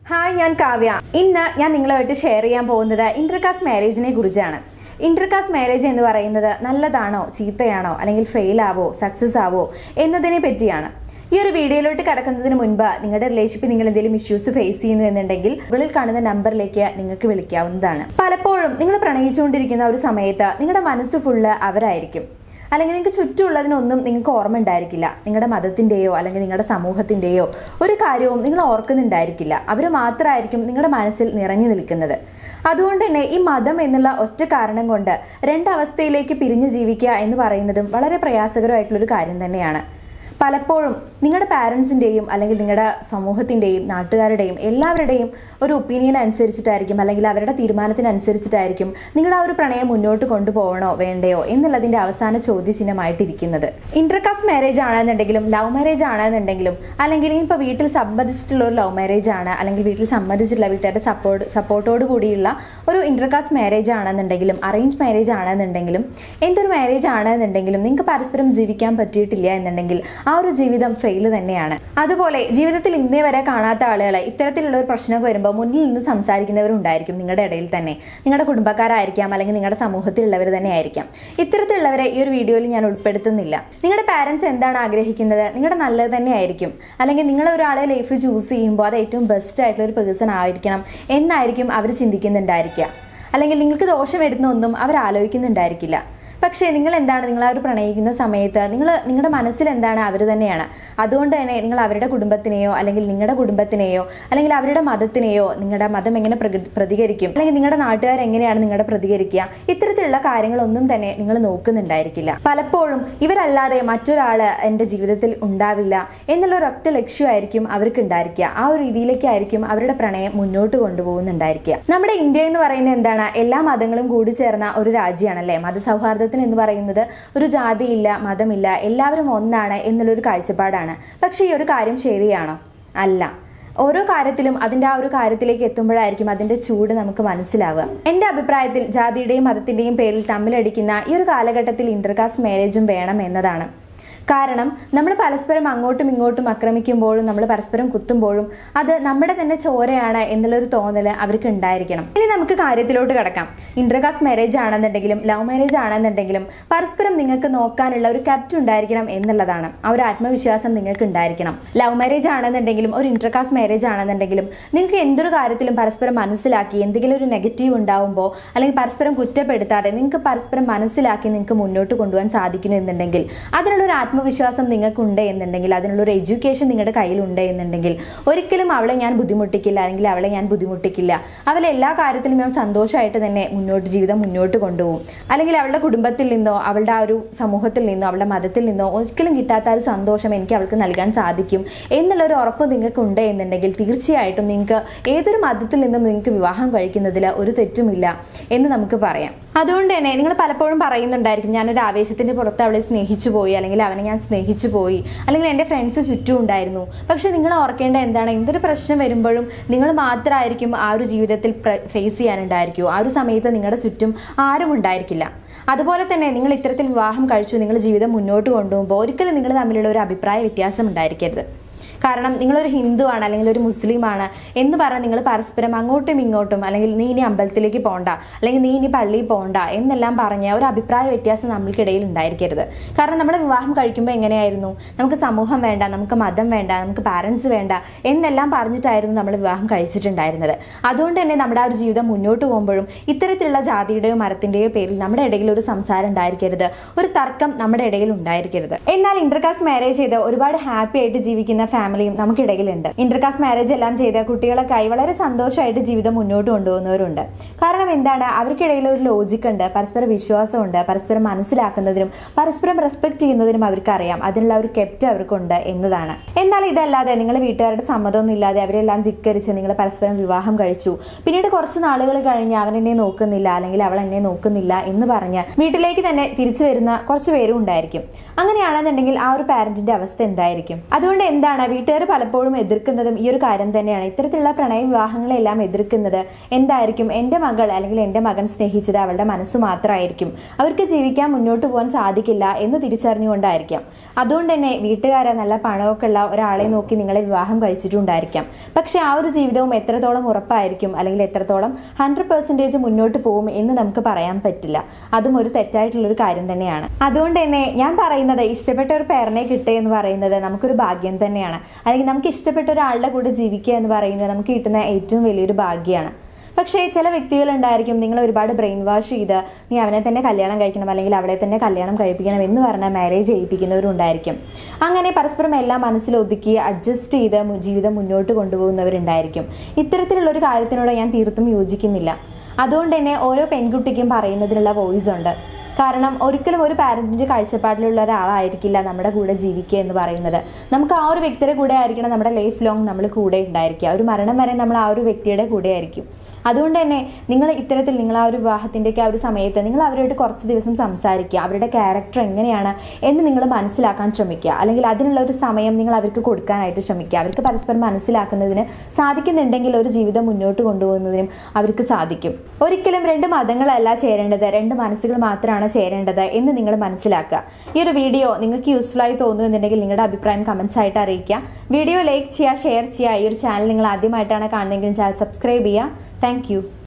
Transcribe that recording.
hi ഞാൻ കാവ്യ ഇന്ന് ഞാൻ നിങ്ങളുമായിട്ട് ഷെയർ ചെയ്യാൻ പോകുന്നത് ഇന്റർകാസ്റ്റ് മാരേജിനെ കുറിച്ചാണ് ഇന്റർകാസ്റ്റ് മാരേജ് എന്ന് പറയുന്നത് നല്ലതാണോ ചീത്തയാണോ അല്ലെങ്കിൽ ഫെയിൽ ആവോ സക്സസ് ആവോ എന്നതിനെ പറ്റിയാണ് ഈ ഒരു വീഡിയോയിലോട്ട് കടക്കുന്നതിന് മുൻപ് നിങ്ങളുടെ റിലേഷൻഷിപ്പിൽ നിങ്ങൾ എന്തെങ്കിലും ഇഷ്യൂസ് ഫേസ് ചെയ്യുന്നു എന്നുണ്ടെങ്കിൽ മുകളിൽ കാണുന്ന നമ്പറിലേക്ക് നിങ്ങൾക്ക് വിളിക്കാവുന്നതാണ് പലപ്പോഴും നിങ്ങൾ പ്രണയിച്ചുകൊണ്ടിരിക്കുന്ന ഒരു സമയത്ത് നിങ്ങളുടെ മനസ്സ് ഫുള്ള് അവരായിരിക്കും അല്ലെങ്കിൽ നിങ്ങൾക്ക് ചുറ്റുമുള്ളതിനൊന്നും നിങ്ങൾക്ക് ഓർമ്മ ഉണ്ടായിരിക്കില്ല നിങ്ങളുടെ മതത്തിൻ്റെയോ അല്ലെങ്കിൽ നിങ്ങളുടെ സമൂഹത്തിൻ്റെയോ ഒരു കാര്യവും നിങ്ങൾ ഓർക്കുന്നുണ്ടായിരിക്കില്ല അവർ മാത്രമായിരിക്കും നിങ്ങളുടെ മനസ്സിൽ നിറഞ്ഞു നിൽക്കുന്നത് അതുകൊണ്ട് തന്നെ ഈ മതം എന്നുള്ള ഒറ്റ കാരണം കൊണ്ട് രണ്ടവസ്ഥയിലേക്ക് പിരിഞ്ഞു ജീവിക്കുക എന്ന് പറയുന്നതും വളരെ പ്രയാസകരമായിട്ടുള്ളൊരു കാര്യം തന്നെയാണ് പലപ്പോഴും നിങ്ങളുടെ പാരൻസിൻ്റെയും അല്ലെങ്കിൽ നിങ്ങളുടെ സമൂഹത്തിൻ്റെയും നാട്ടുകാരുടെയും എല്ലാവരുടെയും ഒരു ഒപ്പീനിയൻ അനുസരിച്ചിട്ടായിരിക്കും അല്ലെങ്കിൽ അവരുടെ തീരുമാനത്തിനനുസരിച്ചിട്ടായിരിക്കും നിങ്ങളുടെ ആ ഒരു പ്രണയം മുന്നോട്ട് കൊണ്ടുപോകണോ വേണ്ടയോ എന്നുള്ളതിൻ്റെ അവസാന ചോദ്യചിഹ്നമായിട്ടിരിക്കുന്നത് ഇന്റർകാസ്റ്റ് മാരേജ് ആണെന്നുണ്ടെങ്കിലും ലവ് മാരേജ് ആണെന്നുണ്ടെങ്കിലും അല്ലെങ്കിൽ ഇപ്പോൾ വീട്ടിൽ സമ്മതിച്ചിട്ടുള്ള ഒരു ലവ് മാരേജ് ആണ് അല്ലെങ്കിൽ വീട്ടിൽ സമ്മതിച്ചിട്ടുള്ള വീട്ടുകാരുടെ സപ്പോർട്ട് സപ്പോർട്ടോട് കൂടിയുള്ള ഒരു ഇന്റർകാസ്റ്റ് മാരേജ് ആണെന്നുണ്ടെങ്കിലും അറേഞ്ച് മാരേജ് ആണെന്നുണ്ടെങ്കിലും എന്തൊരു മാരേജ് ആണെന്നുണ്ടെങ്കിലും നിങ്ങൾക്ക് പരസ്പരം ജീവിക്കാൻ പറ്റിയിട്ടില്ല എന്നുണ്ടെങ്കിൽ ആ ഒരു ജീവിതം ഫെയിൽ തന്നെയാണ് അതുപോലെ ജീവിതത്തിൽ ഇന്നേ വരെ കാണാത്ത ആളുകളെ ഇത്തരത്തിലുള്ള ഒരു പ്രശ്നമൊക്കെ വരുമ്പോൾ മുന്നിൽ നിന്ന് സംസാരിക്കുന്നവരുണ്ടായിരിക്കും നിങ്ങളുടെ ഇടയിൽ തന്നെ നിങ്ങളുടെ കുടുംബക്കാരായിരിക്കാം അല്ലെങ്കിൽ നിങ്ങളുടെ സമൂഹത്തിലുള്ളവർ തന്നെ ആയിരിക്കാം ഇത്തരത്തിലുള്ളവരെ ഈ ഒരു വീഡിയോയിൽ ഞാൻ ഉൾപ്പെടുത്തുന്നില്ല നിങ്ങളുടെ പാരൻസ് എന്താണ് ആഗ്രഹിക്കുന്നത് നിങ്ങളുടെ നല്ലത് തന്നെ ആയിരിക്കും അല്ലെങ്കിൽ നിങ്ങൾ ഒരാളെ ലൈഫ് ചൂസ് ചെയ്യുമ്പോൾ അത് ഏറ്റവും ബെസ്റ്റ് ആയിട്ടുള്ള ഒരു പേഴ്സൺ ആയിരിക്കണം എന്നായിരിക്കും അവർ ചിന്തിക്കുന്നുണ്ടായിരിക്കുക അല്ലെങ്കിൽ നിങ്ങൾക്ക് ദോഷം വരുന്ന ഒന്നും അവർ ആലോചിക്കുന്നുണ്ടായിരിക്കില്ല പക്ഷേ നിങ്ങൾ എന്താണ് നിങ്ങൾ ആ ഒരു പ്രണയിക്കുന്ന സമയത്ത് നിങ്ങൾ നിങ്ങളുടെ മനസ്സിൽ എന്താണ് അവർ തന്നെയാണ് അതുകൊണ്ട് തന്നെ നിങ്ങൾ അവരുടെ കുടുംബത്തിനെയോ അല്ലെങ്കിൽ നിങ്ങളുടെ കുടുംബത്തിനെയോ അല്ലെങ്കിൽ അവരുടെ മതത്തിനെയോ നിങ്ങളുടെ മതം എങ്ങനെ പ്രക- പ്രതികരിക്കും അല്ലെങ്കിൽ നിങ്ങളുടെ നാട്ടുകാർ എങ്ങനെയാണ് നിങ്ങളുടെ പ്രതികരിക്കുക ഇത്തരത്തിലുള്ള കാര്യങ്ങളൊന്നും തന്നെ നിങ്ങൾ നോക്കുന്നുണ്ടായിരിക്കില്ല പലപ്പോഴും ഇവരല്ലാതെ മറ്റൊരാൾ എൻ്റെ ജീവിതത്തിൽ ഉണ്ടാവില്ല എന്നുള്ള ഒരൊറ്റ ലക്ഷ്യമായിരിക്കും അവർക്ക് ഉണ്ടായിരിക്കുക ആ ഒരു രീതിയിലേക്കായിരിക്കും അവരുടെ പ്രണയം മുന്നോട്ട് കൊണ്ടുപോകുന്നുണ്ടായിരിക്കുക നമ്മുടെ ഇന്ത്യ എന്ന് പറയുന്നത് എന്താണ് എല്ലാ മതങ്ങളും കൂടി ചേർന്ന ഒരു രാജ്യമാണല്ലേ മതസൗഹാർദ്ദത്തിന് എന്ന് പറയുന്നത് ഒരു ജാതിയില്ല മതമില്ല എല്ലാവരും ഒന്നാണ് എന്നുള്ളൊരു കാഴ്ചപ്പാടാണ് പക്ഷേ ഈ ഒരു കാര്യം ശരിയാണോ അല്ല ഓരോ കാര്യത്തിലും അതിൻ്റെ ആ ഒരു കാര്യത്തിലേക്ക് എത്തുമ്പോഴായിരിക്കും അതിൻ്റെ ചൂട് നമുക്ക് മനസ്സിലാവുക എൻ്റെ അഭിപ്രായത്തിൽ ജാതിയുടെയും മതത്തിൻ്റെയും പേരിൽ തമ്മിലടിക്കുന്ന ഈ ഒരു കാലഘട്ടത്തിൽ ഇന്റർകാസ്റ്റ് മാരേജും വേണം എന്നതാണ് കാരണം നമ്മൾ പരസ്പരം അങ്ങോട്ടും ഇങ്ങോട്ടും ആക്രമിക്കുമ്പോഴും നമ്മൾ പരസ്പരം കുത്തുമ്പോഴും അത് നമ്മുടെ തന്നെ ചോരയാണ് എന്നുള്ളൊരു തോന്നൽ അവർക്ക് ഉണ്ടായിരിക്കണം ഇനി നമുക്ക് കാര്യത്തിലോട്ട് കിടക്കാം ഇന്റർകാസ്റ്റ് മാരേജ് ആണെന്നുണ്ടെങ്കിലും ലവ് മാരേജ് ആണെന്നുണ്ടെങ്കിലും പരസ്പരം നിങ്ങൾക്ക് നോക്കാനുള്ള ഒരു കപ്റ്റ് ഉണ്ടായിരിക്കണം എന്നുള്ളതാണ് ആ ഒരു ആത്മവിശ്വാസം നിങ്ങൾക്ക് ഉണ്ടായിരിക്കണം ലവ് മാരേജ് ആണെന്നുണ്ടെങ്കിലും ഒരു ഇന്റർകാസ്റ്റ് മാരേജ് ആണെന്നുണ്ടെങ്കിലും നിങ്ങൾക്ക് എന്തൊരു കാര്യത്തിലും പരസ്പരം മനസ്സിലാക്കി എന്തെങ്കിലും ഒരു നെഗറ്റീവ് ഉണ്ടാവുമ്പോൾ അല്ലെങ്കിൽ പരസ്പരം കുറ്റപ്പെടുത്താതെ നിങ്ങൾക്ക് പരസ്പരം മനസ്സിലാക്കി നിങ്ങൾക്ക് മുന്നോട്ട് കൊണ്ടുപോകാൻ സാധിക്കുന്നു എന്നുണ്ടെങ്കിൽ അതിനുള്ള ഒരു ആത്മവിശ്വാസം നിങ്ങൾക്കുണ്ട് എന്നുണ്ടെങ്കിൽ അതിനുള്ള ഒരു എഡ്യൂക്കേഷൻ നിങ്ങളുടെ കയ്യിലുണ്ട് എന്നുണ്ടെങ്കിൽ ഒരിക്കലും അവളെ ഞാൻ ബുദ്ധിമുട്ടിക്കില്ല അല്ലെങ്കിൽ അവളെ ഞാൻ ബുദ്ധിമുട്ടിക്കില്ല അവളെ എല്ലാ കാര്യത്തിലും ഞാൻ സന്തോഷമായിട്ട് തന്നെ മുന്നോട്ട് ജീവിതം മുന്നോട്ട് കൊണ്ടുപോകും അല്ലെങ്കിൽ അവളുടെ കുടുംബത്തിൽ നിന്നോ അവളുടെ ആ ഒരു സമൂഹത്തിൽ നിന്നോ അവളുടെ മതത്തിൽ നിന്നോ ഒരിക്കലും കിട്ടാത്ത ആ ഒരു സന്തോഷം എനിക്ക് അവൾക്ക് നൽകാൻ സാധിക്കും എന്നുള്ള ഒരു ഉറപ്പ് നിങ്ങൾക്ക് ഉണ്ട് എന്നുണ്ടെങ്കിൽ തീർച്ചയായിട്ടും നിങ്ങൾക്ക് ഏതൊരു മതത്തിൽ നിന്നും നിങ്ങൾക്ക് വിവാഹം കഴിക്കുന്നതിൽ ഒരു തെറ്റുമില്ല എന്ന് നമുക്ക് പറയാം അതുകൊണ്ട് തന്നെ നിങ്ങൾ പലപ്പോഴും പറയുന്നുണ്ടായിരിക്കും ഞാനൊരു ആവേശത്തിന്റെ പുറത്ത് അവളെ സ്നേഹിച്ചു പോയി അല്ലെങ്കിൽ അവനെ ഞാൻ സ്നേഹിച്ചു പോയി അല്ലെങ്കിൽ എൻ്റെ ഫ്രണ്ട്സ് ചുറ്റും ഉണ്ടായിരുന്നു പക്ഷെ നിങ്ങൾ ഓർക്കേണ്ട എന്താണ് എന്തൊരു പ്രശ്നം വരുമ്പോഴും നിങ്ങൾ മാത്രമായിരിക്കും ആ ഒരു ജീവിതത്തിൽ ഫേസ് ചെയ്യാനുണ്ടായിരിക്കുമോ ആ ഒരു സമയത്ത് നിങ്ങളുടെ ചുറ്റും ആരും ഉണ്ടായിരിക്കില്ല അതുപോലെ തന്നെ നിങ്ങൾ ഇത്തരത്തിൽ വിവാഹം കഴിച്ചു നിങ്ങൾ ജീവിതം മുന്നോട്ട് കൊണ്ടുപോകുമ്പോൾ ഒരിക്കലും നിങ്ങൾ തമ്മിലുള്ള ഒരു അഭിപ്രായ വ്യത്യാസം ഉണ്ടായിരിക്കരുത് കാരണം നിങ്ങളൊരു ഹിന്ദുവാണ് അല്ലെങ്കിൽ ഒരു മുസ്ലിമാണ് എന്ന് പറഞ്ഞ് നിങ്ങൾ പരസ്പരം അങ്ങോട്ടും ഇങ്ങോട്ടും അല്ലെങ്കിൽ നീ ഇനി അമ്പലത്തിലേക്ക് പോകണ്ട അല്ലെങ്കിൽ നീ ഇനി പള്ളിയിൽ പോകണ്ട എന്നെല്ലാം പറഞ്ഞ ഒരു അഭിപ്രായ വ്യത്യാസം നമ്മൾക്കിടയിൽ ഉണ്ടായിരിക്കരുത് കാരണം നമ്മുടെ വിവാഹം കഴിക്കുമ്പോൾ എങ്ങനെയായിരുന്നു നമുക്ക് സമൂഹം വേണ്ട നമുക്ക് മതം വേണ്ട നമുക്ക് പാരൻസ് വേണ്ട എന്നെല്ലാം പറഞ്ഞിട്ടായിരുന്നു നമ്മൾ വിവാഹം കഴിച്ചിട്ടുണ്ടായിരുന്നത് അതുകൊണ്ട് തന്നെ നമ്മുടെ ആ ഒരു ജീവിതം മുന്നോട്ട് പോകുമ്പോഴും ഇത്തരത്തിലുള്ള ജാതിയുടെയോ മരത്തിന്റെയോ പേരിൽ നമ്മുടെ ഇടയിൽ ഒരു സംസാരം ഉണ്ടായിരിക്കരുത് ഒരു തർക്കം നമ്മുടെ ഇടയിൽ ഉണ്ടായിരിക്കരുത് എന്നാൽ ഇന്റർകാസ്റ്റ് മാരേജ് ചെയ്ത് ഒരുപാട് ഹാപ്പി ആയിട്ട് ജീവിക്കുന്ന ഫാമിലിയും നമുക്കിടയിലുണ്ട് ഇന്റർകാസ്റ്റ് മാരേജ് എല്ലാം ചെയ്ത് കുട്ടികളൊക്കെയായി വളരെ സന്തോഷമായിട്ട് ജീവിതം മുന്നോട്ട് കൊണ്ടുപോകുന്നവരുണ്ട് കാരണം എന്താണ് അവർക്കിടയിൽ ഒരു ലോജിക് ഉണ്ട് പരസ്പര വിശ്വാസമുണ്ട് പരസ്പരം മനസ്സിലാക്കുന്നതിനും പരസ്പരം റെസ്പെക്ട് ചെയ്യുന്നതിനും അവർക്കറിയാം അതിനുള്ള ഒരു കെപ്റ്റ് അവർക്കുണ്ട് എന്നതാണ് എന്നാൽ ഇതല്ലാതെ നിങ്ങൾ വീട്ടുകാരുടെ സമ്മതമൊന്നും ഇല്ലാതെ അവരെല്ലാം ധിക്കരിച്ച് നിങ്ങൾ പരസ്പരം വിവാഹം കഴിച്ചു പിന്നീട് കുറച്ച് നാളുകൾ കഴിഞ്ഞ് അവൻ എന്നെ നോക്കുന്നില്ല അല്ലെങ്കിൽ അവൾ എന്നെ നോക്കുന്നില്ല എന്ന് പറഞ്ഞ് വീട്ടിലേക്ക് തന്നെ തിരിച്ചു വരുന്ന കുറച്ച് പേരും ഉണ്ടായിരിക്കും അങ്ങനെയാണെന്നുണ്ടെങ്കിൽ ആ ഒരു പാരന്റിന്റെ അവസ്ഥ എന്തായിരിക്കും അതുകൊണ്ട് എന്താണ് വീട്ടുകാർ പലപ്പോഴും എതിർക്കുന്നതും ഈ ഒരു കാര്യം തന്നെയാണ് ഇത്തരത്തിലുള്ള പ്രണയ വിവാഹങ്ങളെല്ലാം എതിർക്കുന്നത് എന്തായിരിക്കും എൻ്റെ മകൾ അല്ലെങ്കിൽ എൻ്റെ മകൻ സ്നേഹിച്ചത് അവളുടെ മനസ്സ് മാത്രമായിരിക്കും അവർക്ക് ജീവിക്കാൻ മുന്നോട്ട് പോകാൻ സാധിക്കില്ല എന്ന് തിരിച്ചറിഞ്ഞുകൊണ്ടായിരിക്കാം അതുകൊണ്ട് തന്നെ വീട്ടുകാരെ നല്ല പണമൊക്കെ ഉള്ള ഒരാളെ നോക്കി നിങ്ങളെ വിവാഹം കഴിച്ചിട്ടുണ്ടായിരിക്കാം പക്ഷെ ആ ഒരു ജീവിതവും എത്രത്തോളം ഉറപ്പായിരിക്കും അല്ലെങ്കിൽ എത്രത്തോളം ഹൺഡ്രഡ് പെർസെൻറ്റേജ് മുന്നോട്ട് പോകും എന്ന് നമുക്ക് പറയാൻ പറ്റില്ല അതും ഒരു തെറ്റായിട്ടുള്ളൊരു കാര്യം തന്നെയാണ് അതുകൊണ്ട് തന്നെ ഞാൻ പറയുന്നത് ഇഷ്ടപ്പെട്ട ഒരു പേരനെ കിട്ടുക എന്ന് പറയുന്നത് നമുക്കൊരു ഭാഗ്യം തന്നെയാണ് അല്ലെങ്കിൽ നമുക്ക് ഇഷ്ടപ്പെട്ട ഒരാളുടെ കൂടെ ജീവിക്കുക എന്ന് പറയുന്നത് നമുക്ക് കിട്ടുന്ന ഏറ്റവും വലിയൊരു ഭാഗ്യമാണ് പക്ഷേ ചില വ്യക്തികളുണ്ടായിരിക്കും നിങ്ങൾ ഒരുപാട് ബ്രെയിൻ വാഷ് ചെയ്ത് നീ അവനെ തന്നെ കല്യാണം കഴിക്കണം അല്ലെങ്കിൽ അവളെ തന്നെ കല്യാണം കഴിപ്പിക്കണം എന്ന് പറഞ്ഞാൽ മാരേജ് ചെയ്യിപ്പിക്കുന്നവരുണ്ടായിരിക്കും അങ്ങനെ പരസ്പരം എല്ലാം മനസ്സിൽ ഒതുക്കി അഡ്ജസ്റ്റ് ചെയ്ത് മു- ജീവിതം മുന്നോട്ട് കൊണ്ടുപോകുന്നവരുണ്ടായിരിക്കും ഇത്തരത്തിലുള്ള ഒരു കാര്യത്തിനോട് ഞാൻ തീർത്തും യോജിക്കുന്നില്ല അതുകൊണ്ട് തന്നെ ഓരോ പെൺകുട്ടിക്കും പറയുന്നതിനുള്ള വോയിസ് ഉണ്ട് കാരണം ഒരിക്കലും ഒരു പാരന്റിന്റെ കാഴ്ചപ്പാടിലുള്ള ഒരാളായിരിക്കില്ല നമ്മുടെ കൂടെ ജീവിക്കുക എന്ന് പറയുന്നത് നമുക്ക് ആ ഒരു വ്യക്തിയുടെ കൂടെ ആയിരിക്കണം നമ്മുടെ ലൈഫ് ലോങ് നമ്മൾ കൂടെ ഉണ്ടായിരിക്കുക ഒരു മരണം വരെ നമ്മൾ ആ ഒരു വ്യക്തിയുടെ കൂടെ ആയിരിക്കും അതുകൊണ്ട് തന്നെ നിങ്ങൾ ഇത്തരത്തിൽ നിങ്ങൾ ആ ഒരു വിവാഹത്തിൻ്റെയൊക്കെ ആ ഒരു സമയത്ത് നിങ്ങൾ അവരുമായിട്ട് കുറച്ച് ദിവസം സംസാരിക്കുക അവരുടെ ക്യാരക്ടർ എങ്ങനെയാണ് എന്ന് നിങ്ങൾ മനസ്സിലാക്കാൻ ശ്രമിക്കുക അല്ലെങ്കിൽ അതിനുള്ള ഒരു സമയം നിങ്ങൾ അവർക്ക് കൊടുക്കാനായിട്ട് ശ്രമിക്കുക അവർക്ക് പരസ്പരം മനസ്സിലാക്കുന്നതിന് സാധിക്കുന്നുണ്ടെങ്കിൽ ഒരു ജീവിതം മുന്നോട്ട് കൊണ്ടുപോകുന്നതിനും അവർക്ക് സാധിക്കും ഒരിക്കലും രണ്ട് മതങ്ങളല്ല ചേരേണ്ടത് രണ്ട് മനസ്സുകൾ മാത്രമാണ് ചേരേണ്ടത് എന്ന് നിങ്ങൾ മനസ്സിലാക്കുക ഈ ഒരു വീഡിയോ നിങ്ങൾക്ക് യൂസ്ഫുൾ ആയി തോന്നുന്നുണ്ടെങ്കിൽ നിങ്ങളുടെ അഭിപ്രായം കമൻസ് ആയിട്ട് അറിയിക്കുക വീഡിയോ ലൈക്ക് ചെയ്യുക ഷെയർ ചെയ്യുക ഈ ഒരു ചാനൽ നിങ്ങൾ ആദ്യമായിട്ടാണ് കാണുന്നതെങ്കിൽ ചാനൽ സബ്സ്ക്രൈബ് ചെയ്യുക താങ്ക്